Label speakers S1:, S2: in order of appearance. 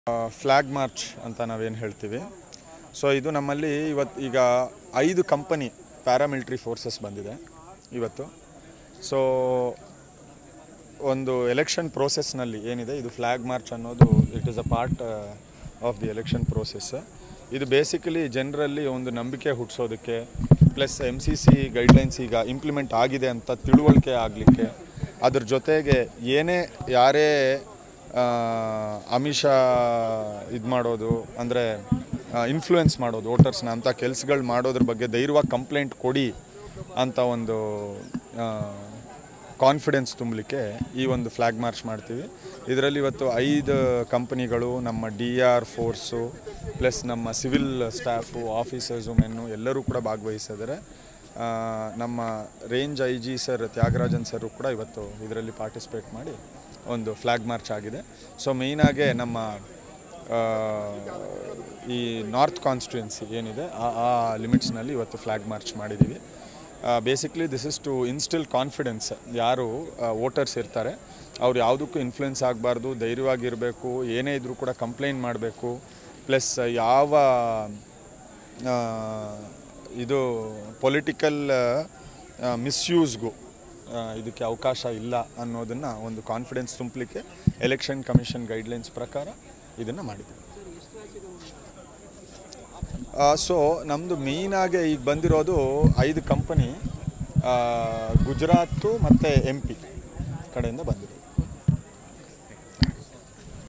S1: flag March ಅಂತ ನಾವೇನು ಹೇಳ್ತೀವಿ ಸೊ ಇದು ನಮ್ಮಲ್ಲಿ ಇವತ್ತು ಈಗ ಐದು ಕಂಪನಿ ಪ್ಯಾರಾಮಿಲಿಟ್ರಿ ಫೋರ್ಸಸ್ ಬಂದಿದೆ ಇವತ್ತು ಸೊ ಒಂದು ಎಲೆಕ್ಷನ್ ಪ್ರೋಸೆಸ್ನಲ್ಲಿ ಏನಿದೆ ಇದು ಫ್ಲ್ಯಾಗ್ ಮಾರ್ಚ್ ಅನ್ನೋದು it is a part of the election process ಇದು ಬೇಸಿಕಲಿ ಜನರಲ್ಲಿ ಒಂದು ನಂಬಿಕೆ ಹುಟ್ಟಿಸೋದಕ್ಕೆ plus M C C guidelines ಈಗ ಇಂಪ್ಲಿಮೆಂಟ್ ಆಗಿದೆ ಅಂತ ತಿಳುವಳಿಕೆ ಆಗಲಿಕ್ಕೆ ಅದ್ರ ಜೊತೆಗೆ ಏನೇ ಯಾರೇ ಆ, ಆಮಿಷ ಇದು ಮಾಡೋದು ಅಂದರೆ ಇನ್ಫ್ಲೂಯೆನ್ಸ್ ಮಾಡೋದು ವೋಟರ್ಸ್ನ ಅಂಥ ಕೆಲ್ಸಗಳು ಮಾಡೋದ್ರ ಬಗ್ಗೆ ಧೈರ್ಯವಾಗಿ ಕಂಪ್ಲೇಂಟ್ ಕೊಡಿ ಅಂತ ಒಂದು ಕಾನ್ಫಿಡೆನ್ಸ್ ತುಂಬಲಿಕ್ಕೆ ಈ ಒಂದು ಫ್ಲ್ಯಾಗ್ ಮಾರ್ಚ್ ಮಾಡ್ತೀವಿ ಇದರಲ್ಲಿ ಇವತ್ತು ಐದು ಕಂಪನಿಗಳು ನಮ್ಮ ಡಿ ಆರ್ ಫೋರ್ಸು ಪ್ಲಸ್ ನಮ್ಮ ಸಿವಿಲ್ ಸ್ಟಾಫು ಆಫೀಸರ್ಸು ಮೆನ್ನು ಎಲ್ಲರೂ ಕೂಡ ಭಾಗವಹಿಸಿದ್ದಾರೆ ಆ, ನಮ್ಮ range I G sir Thyagarajan sir ಕೂಡ ಇವತ್ತು ಇದರಲ್ಲಿ ಪಾರ್ಟಿಸಿಪೇಟ್ ಮಾಡಿ ಒಂದು ಫ್ಲ್ಯಾಗ್ ಮಾರ್ಚ್ ಆಗಿದೆ ಸೊ ಮೇಯ್ನಾಗೆ ನಮ್ಮ ಆ, ಈ ನಾರ್ತ್ ಕಾನ್ಸ್ಟಿಟ್ಯುಯೆನ್ಸಿ ಏನಿದೆ ಆ ಆ ಲಿಮಿಟ್ಸ್ನಲ್ಲಿ ಇವತ್ತು ಫ್ಲ್ಯಾಗ್ ಮಾರ್ಚ್ ಮಾಡಿದ್ದೀವಿ basically this is to instil confidence ಯಾರು ವೋಟರ್ಸ್ ಇರ್ತಾರೆ ಅವ್ರು ಯಾವುದಕ್ಕೂ ಇನ್ಫ್ಲುಯೆನ್ಸ್ ಆಗಬಾರ್ದು ಧೈರ್ಯವಾಗಿರಬೇಕು ಏನೇ ಇದ್ರೂ ಕೂಡ ಕಂಪ್ಲೇಂಟ್ ಮಾಡಬೇಕು ಪ್ಲಸ್ ಯಾವ ಆ, ಇದು ಪೊಲಿಟಿಕಲ್ ಮಿಸ್ಯೂಸ್ಗೂ ಇದಕ್ಕೆ ಅವಕಾಶ ಇಲ್ಲ ಅನ್ನೋದನ್ನು ಒಂದು ಕಾನ್ಫಿಡೆನ್ಸ್ ತುಂಬಲಿಕ್ಕೆ ಎಲೆಕ್ಷನ್ ಕಮಿಷನ್ ಗೈಡ್ಲೈನ್ಸ್ ಪ್ರಕಾರ ಇದನ್ನು ಮಾಡಿದ್ದೀವಿ ಸೊ ನಮ್ಮದು ಮೇಯ್ನಾಗಿ ಈಗ ಬಂದಿರೋದು ಐದು ಕಂಪನಿ ಗುಜರಾತು ಮತ್ತು ಎಂ ಪಿ ಕಡೆಯಿಂದ ಬಂದಿದೆ